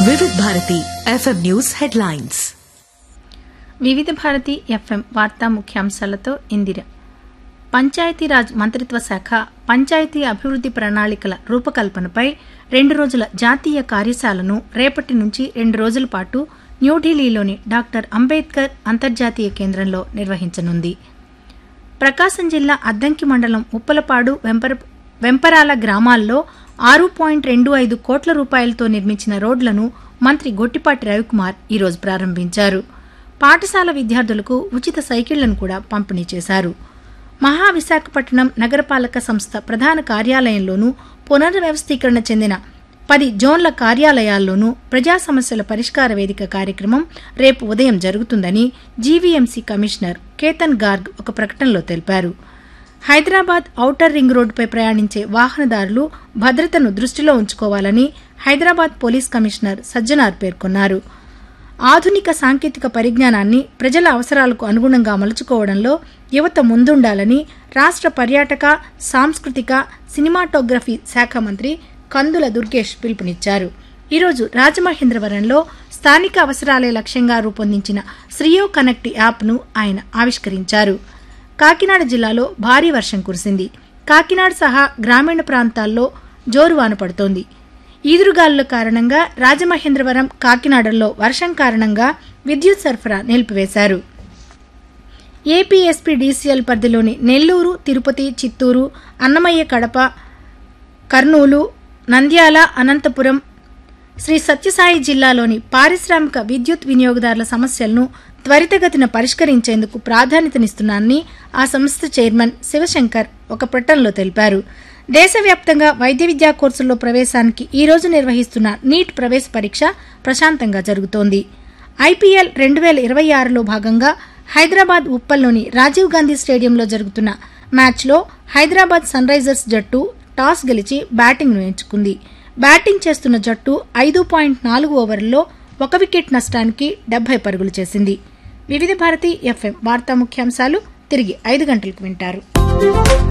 వివిధ Bharati FM news headlines వివిధ Bharati FM వార్తా ముఖ్యాంశాలతో ఇందిర పంచాయతీరాజ్ మంత్రిత్వ శాఖ పంచాయతీ అభివృద్ధి ప్రణాళికల రూపకల్పనపై రెండు రోజుల జాతీయ కార్యశాలను రేపటి నుంచి రెండు రోజుల పాటు న్యూఢిల్లీలోని డాక్టర్ అంబేద్కర్ అంతర్జాతీయ కేంద్రంలో నిర్వహించనుంది ప్రకాశం జిల్లా అద్దంకి మండలం ఉప్పలపాడు వెంపర వెంపరాల గ్రామాల్లో ఆరు పాయింట్ రెండు ఐదు కోట్ల రూపాయలతో నిర్మించిన రోడ్లను మంత్రి గొట్టిపాటి రవికుమార్ ఈరోజు ప్రారంభించారు పాఠశాల విద్యార్థులకు ఉచిత సైకిళ్లను కూడా పంపిణీ చేశారు మహావిశాఖపట్నం నగరపాలక సంస్థ ప్రధాన కార్యాలయంలోనూ పునర్వ్యవస్థీకరణ చెందిన పది జోన్ల కార్యాలయాల్లోనూ ప్రజా సమస్యల పరిష్కార వేదిక కార్యక్రమం రేపు ఉదయం జరుగుతుందని జీవీఎంసీ కమిషనర్ కేతన్ గార్గ్ ఒక ప్రకటనలో తెలిపారు హైదరాబాద్ ఔటర్ రింగ్ రోడ్డుపై ప్రయాణించే వాహనదారులు భద్రతను దృష్టిలో ఉంచుకోవాలని హైదరాబాద్ పోలీస్ కమిషనర్ సజ్జనార్ పేర్కొన్నారు ఆధునిక సాంకేతిక పరిజ్ఞానాన్ని ప్రజల అవసరాలకు అనుగుణంగా మలుచుకోవడంలో యువత ముందుండాలని రాష్ట్ర పర్యాటక సాంస్కృతిక సినిమాటోగ్రఫీ శాఖ మంత్రి కందుల దుర్గేష్ పిలుపునిచ్చారు ఈరోజు రాజమహేంద్రవరంలో స్థానిక అవసరాలే లక్ష్యంగా రూపొందించిన శ్రీయో కనెక్ట్ యాప్ను ఆయన ఆవిష్కరించారు కాకినాడ జిల్లాలో భారీ వర్షం కురిసింది కాకినాడ సహా గ్రామీణ ప్రాంతాల్లో జోరువాన పడుతోంది ఈదురుగాలుల కారణంగా రాజమహేంద్రవరం కాకినాడల్లో వర్షం కారణంగా విద్యుత్ సరఫరా నిలిపివేశారు ఏపీఎస్పీ డీసీఎల్ పరిధిలోని నెల్లూరు తిరుపతి చిత్తూరు అన్నమయ్య కడప కర్నూలు నంద్యాల అనంతపురం శ్రీ సత్యసాయి జిల్లాలోని పారిశ్రామిక విద్యుత్ వినియోగదారుల సమస్యలను త్వరితగతిన పరిష్కరించేందుకు ప్రాధాన్యతనిస్తున్నానని ఆ సంస్థ చైర్మన్ శివశంకర్ ఒక ప్రకటనలో తెలిపారు దేశవ్యాప్తంగా వైద్య విద్యా కోర్సుల్లో ప్రవేశానికి ఈ రోజు నిర్వహిస్తున్న నీట్ ప్రవేశ పరీక్ష ప్రశాంతంగా జరుగుతోంది ఐపీఎల్ రెండు వేల ఇరవై ఆరులో భాగంగా హైదరాబాద్ ఉప్పల్లోని రాజీవ్ గాంధీ స్టేడియంలో జరుగుతున్న మ్యాచ్లో హైదరాబాద్ సన్ రైజర్స్ జట్టు టాస్ గెలిచి బ్యాటింగ్ను ఎంచుకుంది బ్యాటింగ్ చేస్తున్న జట్టు ఐదు పాయింట్ నాలుగు ఓవర్లలో ఒక వికెట్ నష్టానికి డెబ్బై పరుగులు చేసింది వివిధ భారతి ఎఫ్ఎం వార్తా ముఖ్యాంశాలు తిరిగి ఐదు గంటలకు వింటారు